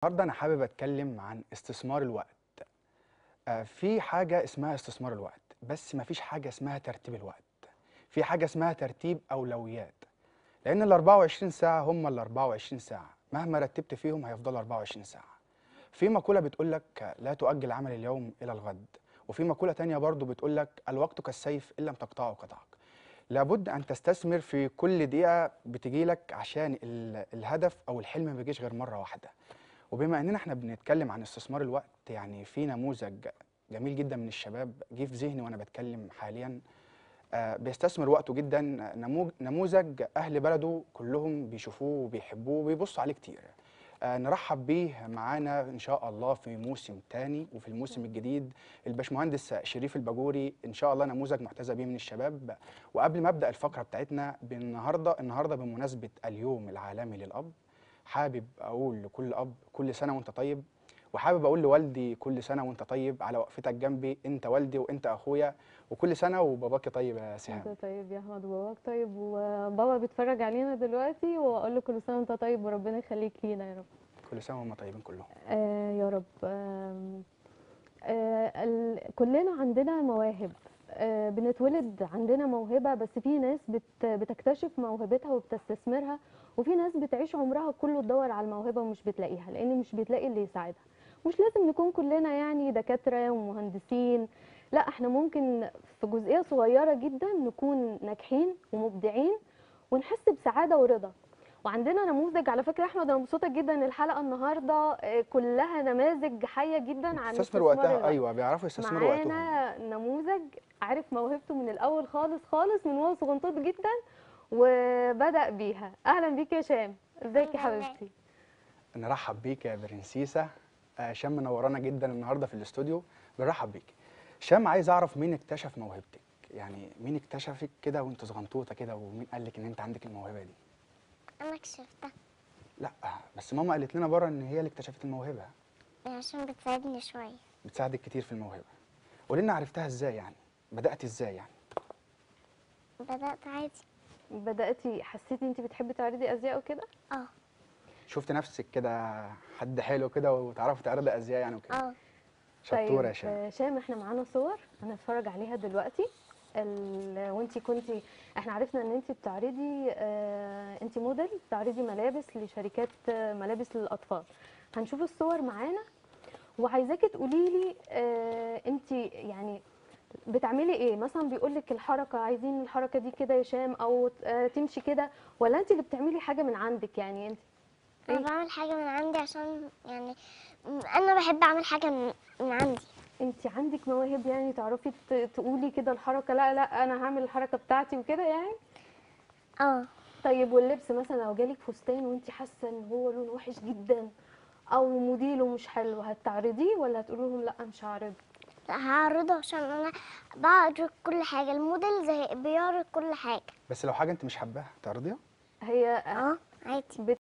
النهارده انا حابب اتكلم عن استثمار الوقت آه، في حاجه اسمها استثمار الوقت بس ما فيش حاجه اسمها ترتيب الوقت في حاجه اسمها ترتيب اولويات لان ال 24 ساعه هم ال 24 ساعه مهما رتبت فيهم هيفضلوا 24 ساعه في مقوله بتقول لك لا تؤجل عمل اليوم الى الغد وفي مقوله تانية برضو بتقول لك الوقت كالسيف ان لم تقطعه قطعك لابد ان تستثمر في كل دقيقه بتجي لك عشان ال- الهدف او الحلم ما بيجيش غير مره واحده وبما اننا احنا بنتكلم عن استثمار الوقت يعني في نموذج جميل جدا من الشباب جه في ذهني وانا بتكلم حاليا آه، بيستثمر وقته جدا نموذج نموذج اهل بلده كلهم بيشوفوه وبيحبوه وبيبصوا عليه كتير آه، نرحب بيه معانا ان شاء الله في موسم تاني وفي الموسم الجديد الباشمهندس شريف الباجوري ان شاء الله نموذج محتذى بيه من الشباب وقبل ما ابدا الفقره بتاعتنا بالنهارده النهارده بمناسبه اليوم العالمي للاب حابب اقول لكل اب كل سنه وانت طيب وحابب اقول لوالدي كل سنه وانت طيب على وقفتك جنبي انت والدي وانت اخويا وكل سنه وباباكي طيب يا سهام انت طيب يا احمد وباباك طيب وبابا بيتفرج علينا دلوقتي واقول له كل سنه وانت طيب وربنا يخليك لينا يا رب كل سنه وهم طيبين كلهم آه يا رب آم، آه ال... كلنا عندنا مواهب آه بنتولد عندنا موهبه بس في ناس بت... بتكتشف موهبتها وبتستثمرها وفي ناس بتعيش عمرها كله تدور على الموهبه ومش بتلاقيها لان مش بتلاقي اللي يساعدها مش لازم نكون كلنا يعني دكاتره ومهندسين لا احنا ممكن في جزئيه صغيره جدا نكون ناجحين ومبدعين ونحس بسعاده ورضا وعندنا نموذج على فكره يا احمد انا مبسوطه جدا ان الحلقه النهارده آه، كلها نماذج حيه جدا عن تستثمر استثمار وقتها الوقت. ايوه بيعرفوا يستثمروا وقتهم معانا نموذج عارف موهبته من الاول خالص خالص من وهو صغنطوط جدا وبدا بيها اهلا بيك يا شام ازيك يا الحمد لله. حبيبتي نرحب بيك يا برنسيسه آه، شام منورانا جدا النهارده في الاستوديو بنرحب بيك شام عايز اعرف مين اكتشف موهبتك يعني مين اكتشفك كده وانت صغنطوطه كده ومين قال لك ان انت عندك الموهبه دي انا اكتشفتها لا بس ماما قالت لنا بره ان هي اللي اكتشفت الموهبه عشان بتساعدني شويه بتساعدك كتير في الموهبه قولي لنا عرفتها ازاي يعني بدات ازاي يعني بدات عادي بداتي حسيتي انت بتحبي تعرضي ازياء وكده اه شفت نفسك كده حد حلو كده وتعرفي تعرضي ازياء يعني وكده اه شطوره يا طيب شام آه، شام احنا معانا صور هنتفرج عليها دلوقتي ال... وانتي كنتي احنا عرفنا ان انتي بتعرضي اه... انتي موديل بتعرضي ملابس لشركات آه، ملابس للاطفال هنشوف الصور معانا وعايزاكي تقولي لي اه... انتي يعني بتعملي ايه مثلا بيقول لك الحركه عايزين الحركه دي كده يا شام او آه، تمشي كده ولا انت اللي بتعملي حاجه من عندك يعني انت انا إيه؟ بعمل حاجه من عندي عشان يعني م- انا بحب اعمل حاجه من, من عندي انت عندك مواهب يعني تعرفي ت- تقولي كده الحركه لا لا انا هعمل الحركه بتاعتي وكده يعني اه طيب واللبس مثلا لو جالك فستان وانت حاسه ان هو لونه وحش جدا او موديله مش حلو هتعرضيه ولا هتقولي لهم لا مش هعرضه لا هعرضه عشان انا بعرض كل حاجه الموديل زي بيعرض كل حاجه بس لو حاجه انت مش حباها تعرضيها هي اه عادي بت-